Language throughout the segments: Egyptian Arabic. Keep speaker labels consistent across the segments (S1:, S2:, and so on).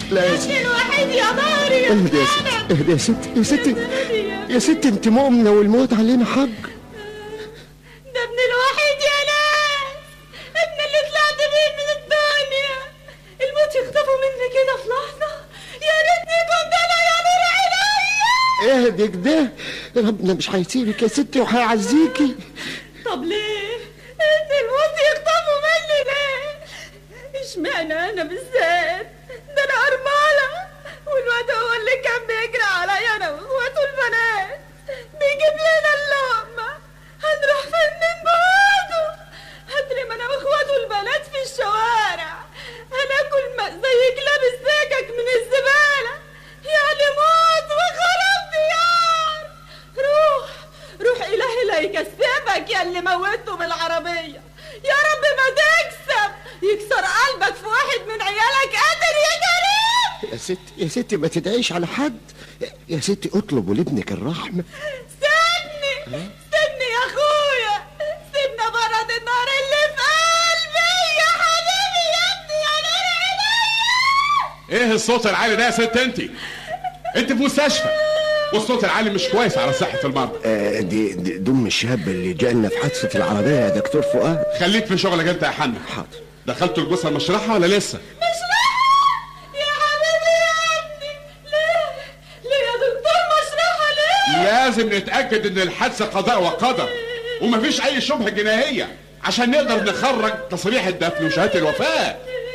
S1: لا يا ست
S2: ابني الوحيد يا ناري
S1: اهدي يا ست اهدي يا ست يا ست يا ست انت مؤمنة والموت علينا حق
S2: ده ابني الوحيد يا ناس ابني اللي طلعت بيه من الدنيا الموت يخطفه مني كده في لحظة يا ريتني كنت انا يا نور عينيا
S1: اهدي كده ربنا مش هيسيبك يا ستي وهيعزيكي
S2: طب ليه؟ ان الموت يخطفه مني ليه؟ اشمعنى انا بالذات؟ ده انا ارملة والواد هو اللي كان بيجري عليا انا واخواته البنات بيجيب لنا اللقمة هنروح فين من بعده؟ هترمي انا واخواته البنات في الشوارع هناكل م- زي كلاب السكك من الزبالة يعني موت وخراب ديار روح روح إلهي لا يكسبك يا اللي موته بالعربية يا رب ما تكسب يكسر قلبك في واحد من عيالك قادر يا كريم
S1: يا ست يا ستي ما تدعيش على حد يا ستي اطلبوا لابنك الرحمة
S2: سيبني سيبني يا اخويا سيبنا برد النار اللي في قلبي يا حبيبي يا ابني يا نور عينيا
S3: ايه الصوت العالي ده يا ست انت انت في مستشفى والصوت العالي مش كويس على صحة المرضى
S1: آه دي, دي دم الشاب اللي جالنا في حادثة العربية يا دكتور فؤاد
S3: خليك في شغلك انت يا حنا
S1: حاضر
S3: دخلتوا الجثة المشرحة ولا لسه
S2: يا حبيبي يا ابني ليه ليه يا دكتور مشرحة ليه
S3: لازم نتأكد ان الحادثة قضاء وقدر ومفيش اي شبهة جنائية عشان نقدر نخرج تصريح الدفن وشهادة الوفاة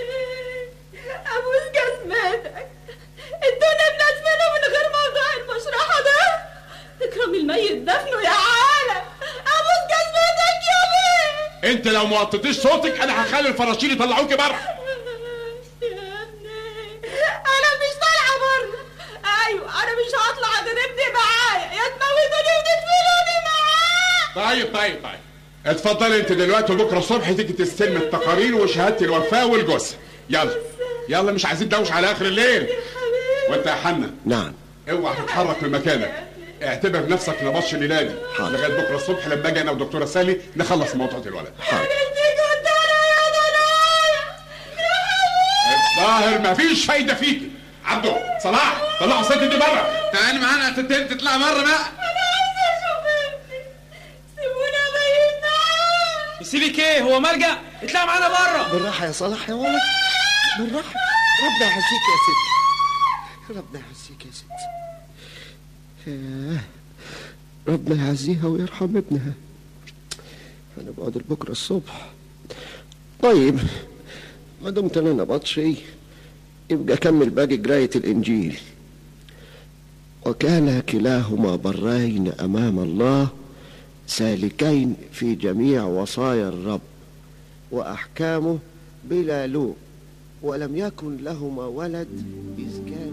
S2: ابوس جزمتك الدنيا بندفنه من غير موضوع المشرحة ده تكرم الميت دفنه يا عالم ابوس جزمتك يا بيه
S3: انت لو ما وطيتيش صوتك انا هخلي الفراشين يطلعوكي بره
S2: يا ابني انا مش طالعه بره ايوه انا مش هطلع غير ابني معايا يا تموتوني وتدفنوني معاه
S3: طيب طيب طيب اتفضلي انت دلوقتي وبكره الصبح تيجي تستلم التقارير وشهاده الوفاه والجثه يلا يلا مش عايزين دوش على اخر الليل وانت يا حنا
S1: نعم
S3: اوعى تتحرك من مكانك اعتبر نفسك نبطش الليله دي
S1: حاضر.
S3: لغايه بكره الصبح لما اجي انا ودكتوره سالي نخلص موضوع الولد
S1: حاضر
S2: انتي كنت انا يا ضنايا
S3: الظاهر مفيش فايده فيكي عبده صلاح طلعوا الست دي بره
S4: تعالي معانا يا ست انت تطلع بره بقى
S2: انا عايزه اشوف ابني سيبونا ميت معاه
S4: يسيبك ايه هو ملجأ اطلع معانا بره
S1: بالراحة يا صلاح يا ولد بالراحة ربنا يحسيك يا ست ربنا يحسيك يا ست ياه. ربنا يعزيها ويرحم ابنها انا بقعد بكره الصبح طيب ما دمت انا بطشي يبقى كمل باقي قراية الانجيل وكان كلاهما برين امام الله سالكين في جميع وصايا الرب واحكامه بلا لوم ولم يكن لهما ولد اذ كان